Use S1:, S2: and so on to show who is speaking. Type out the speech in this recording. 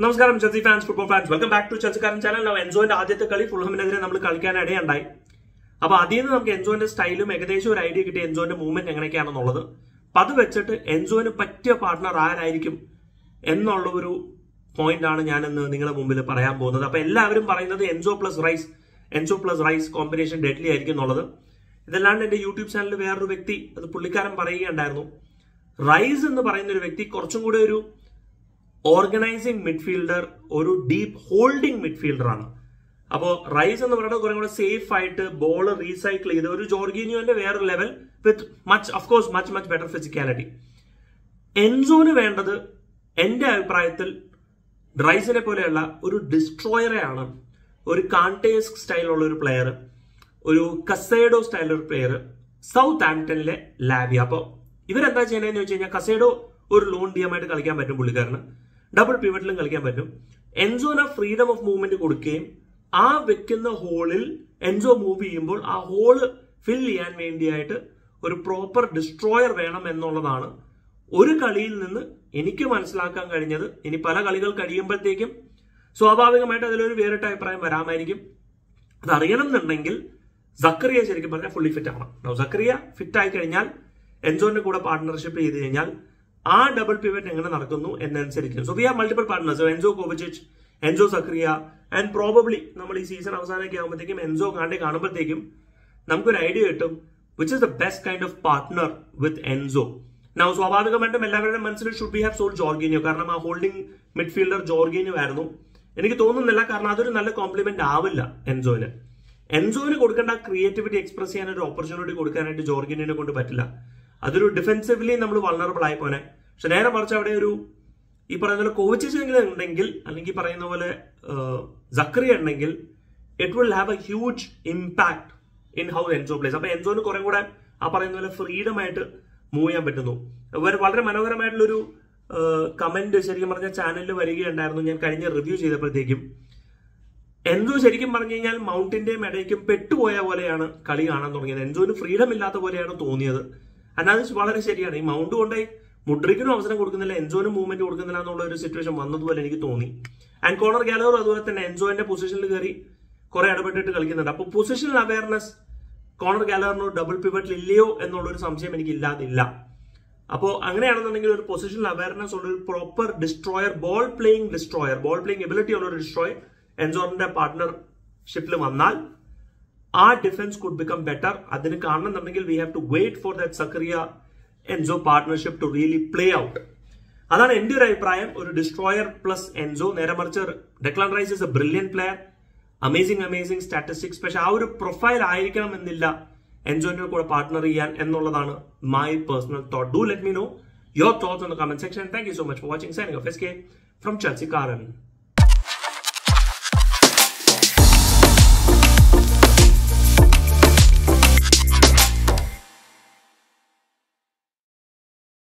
S1: നമസ്കാരം Chelsea fans football fans welcome back to ചെൽസിക്കാരൻ channel എൻജോന്റെ ആദ്യത്തെ കളി ഫുൾഹമിനെതിരെ നമ്മൾ കളിക്കാൻ ഇടയുണ്ടായി അപ്പൊ അതിൽ നിന്ന് നമുക്ക് എൻജോന്റെ സ്റ്റൈലും ഏകദേശം ഒരു ഐഡിയ കിട്ടി എൻജോന്റെ മൂവ്മെന്റ് എങ്ങനെയൊക്കെയാണെന്നുള്ളത് അപ്പൊ അത് വെച്ചിട്ട് എൻജോന് പറ്റിയ പാർട്ട്ണർ ആരായിരിക്കും എന്നുള്ള ഒരു പോയിന്റ് ആണ് ഞാൻ ഇന്ന് നിങ്ങളുടെ മുമ്പിൽ പറയാൻ പോകുന്നത് അപ്പൊ എല്ലാവരും പറയുന്നത് Enzo plus Rice Enzo plus Rice combination deadly ആയിരിക്കും എന്നുള്ളത് ഇതല്ലാണ്ട് എന്റെ യൂട്യൂബ് ചാനലിൽ വേറൊരു വ്യക്തി അത് പുള്ളിക്കാരൻ പറയുകയുണ്ടായിരുന്നു റൈസ് എന്ന് പറയുന്ന ഒരു വ്യക്തി കുറച്ചും കൂടെ ഒരു ഓർഗനൈസിങ് മിഡ്ഫീൽഡർ ഒരു ഡീപ്പ് ഹോൾഡിംഗ് മിഡ്ഫീൽഡർ ആണ് അപ്പോൾ റൈസ് എന്ന് പറയുന്നത് കുറെ കൂടെ സേഫ് ആയിട്ട് ബോൾ റീസൈക്കിൾ ചെയ്ത് ഒരു ജോർഗീനിയോന്റെ വേറെ level with much of course much much better physicality എൻസോന് വേണ്ടത് എന്റെ അഭിപ്രായത്തിൽ റൈസിനെ പോലെയുള്ള ഒരു ഡിസ്ട്രോയറെ ആണ് ഒരു കാണ്ടേസ്ക് സ്റ്റൈലുള്ള ഒരു പ്ലെയർ ഒരു കസേഡോ സ്റ്റൈലുള്ള ഒരു പ്ലെയർ സൗത്ത് ആംപ്ടണിലെ ലാബി അപ്പോൾ ഇവരെന്താ ചെയ്യുന്നതെന്ന് വെച്ച് കഴിഞ്ഞാൽ കസേഡോ ഒരു ലോൺ ഡിയമായിട്ട് കളിക്കാൻ പറ്റും പുള്ളിക്കാരന് ഡബിൾ പിവറ്റിലും കളിക്കാൻ പറ്റും എൻസോന ഫ്രീഡം ഓഫ് മൂവ്മെന്റ് കൊടുക്കുകയും ആ വെക്കുന്ന ഹോളിൽ എൻസോ മൂവ് ചെയ്യുമ്പോൾ ആ ഹോള് ഫിൽ ചെയ്യാൻ വേണ്ടിയായിട്ട് ഒരു പ്രോപ്പർ ഡിസ്ട്രോയർ വേണം എന്നുള്ളതാണ് ഒരു കളിയിൽ നിന്ന് എനിക്ക് മനസ്സിലാക്കാൻ കഴിഞ്ഞത് ഇനി പല കളികൾ കഴിയുമ്പോഴത്തേക്കും സ്വാഭാവികമായിട്ട് അതിലൊരു വേറിട്ട അഭിപ്രായം വരാമായിരിക്കും അത് അറിയണം എന്നുണ്ടെങ്കിൽ സക്കറിയ ശരിക്കും പറഞ്ഞാൽ ഫുള്ളി ഫിറ്റ് ആണ് സക്കറിയ ഫിറ്റ് ആയി കഴിഞ്ഞാൽ എൻജോന്റെ കൂടെ പാർട്ട്ണർഷിപ്പ് ചെയ്ത് കഴിഞ്ഞാൽ ആ ഡബിൾ പിവറ്റ് എങ്ങനെ നടക്കുന്നു എന്നനുസരിക്കും so we have multiple partners Enzo Kovacic Enzo Zakaria and probably നമ്മൾ ഈ സീസൺ അവസാനമൊക്കെ ആകുമ്പോഴത്തേക്കും എൻജോ കാണ്ടെ കാണുമ്പോഴത്തേക്കും നമുക്കൊരു ഐഡിയ കിട്ടും which is the best kind of partner with Enzo now സ്വാഭാവികമായിട്ടും എല്ലാവരുടെ മനസ്സിൽ should be have sole Jorginho കാരണം ആ ഹോൾഡിംഗ് മിഡ്ഫീൽഡർ ജോർഗീനിയോ ആയിരുന്നു എനിക്ക് തോന്നുന്നില്ല കാരണം അതൊരു നല്ല കോംപ്ലിമെന്റ് ആവില്ല എൻസോന് എൻസോന് കൊടുക്കേണ്ട ക്രിയേറ്റിവിറ്റി എക്സ്പ്രസ് ചെയ്യാൻ ഒരു ഓപ്പർച്യൂണിറ്റി കൊടുക്കാനായിട്ട് ജോർഗിനെ കൊണ്ട് പറ്റില്ല അതൊരു ഡിഫെൻസീവ്ലി നമ്മൾ വൾണറബിൾ ആയി പോനെ പക്ഷെ നേരെ മറിച്ച് അവിടെ ഒരു ഈ പറയുന്ന പോലെ കോവിച്ചെങ്കിലും ഉണ്ടെങ്കിൽ അല്ലെങ്കിൽ പറയുന്ന പോലെ സക്രി ഉണ്ടെങ്കിൽ it will have a huge impact in how Enzo plays അപ്പൊ എൻസോന് കുറെ കൂടെ ആ പറയുന്ന പോലെ ഫ്രീഡം ആയിട്ട് മൂവ് ചെയ്യാൻ പറ്റുന്നു വളരെ മനോഹരമായിട്ടുള്ളൊരു കമന്റ് ശരിക്കും പറഞ്ഞ ചാനലിൽ വരികയുണ്ടായിരുന്നു ഞാൻ കഴിഞ്ഞ റിവ്യൂ ചെയ്തപ്പോഴത്തേക്കും എൻസോ ശരിക്കും പറഞ്ഞു കഴിഞ്ഞാൽ മൗണ്ടിന്റെയും ഇടയ്ക്കും പെട്ടുപോയ പോലെയാണ് കളി കാണാൻ തുടങ്ങിയത് എൻസോന് ഫ്രീഡം ഇല്ലാത്ത പോലെയാണ് തോന്നിയത് അനാദ് വളരെ ശരിയാണ് ഈ മൗണ്ട് കൊണ്ടേ മുഡ്രിക്കിനും അവസരം കൊടുക്കുന്നില്ല എൻജോനും മൂവ്മെന്റ് കൊടുക്കുന്നില്ല എന്നുള്ള ഒരു സിറ്റുവേഷൻ വന്നതുപോലെ എനിക്ക് തോന്നി ആൻഡ് കോണർ ഗാലറും അതുപോലെ തന്നെ എൻജോന്റെ പൊസിഷനിൽ കയറി കുറെ ഇടപെട്ടിട്ട് കളിക്കുന്നുണ്ട് അപ്പോൾ പൊസിഷണൽ അവയർനെസ് കോണർ ഗാലറിനോ ഡബിൾ പിവറ്റിൽ ഇല്ലയോ എന്നുള്ള ഒരു സംശയം എനിക്ക് ഇല്ലാതില്ല അപ്പോൾ അങ്ങനെയാണെന്നുണ്ടെങ്കിൽ ഒരു പൊസിഷണൽ അവയർനെസ് ഉള്ള ഒരു proper destroyer ball playing destroyer ball playing ability ഉള്ള ഒരു ഡിസ്ട്രോയർ എൻജോറിന്റെ പാർട്ട്ണർഷിപ്പിൽ വന്നാൽ ആ ഡിഫൻസ് കുഡ് ബിക്കം ബെറ്റർ അതിന് കാണണമെന്നുണ്ടെങ്കിൽ we have to wait for that Zakaria Enzo partnership to really play out അതാണ് എന്റെ ഒരു അഭിപ്രായം ഒരു ഡിസ്ട്രോയർ പ്ലസ് എൻസോ നേരെ മറിച്ച് Declan Rice is a brilliant player amazing amazing statistics പക്ഷെ ആ ഒരു പ്രൊഫൈൽ ആയിരിക്കണം എന്നില്ല എൻജോന്റെ കൂടെ പാർട്ട്ണർ ചെയ്യാൻ എന്നുള്ളതാണ് my personal thought do let me know your thoughts in the comment section thank you so much for watching signing off S K from Chelsea കാരൻ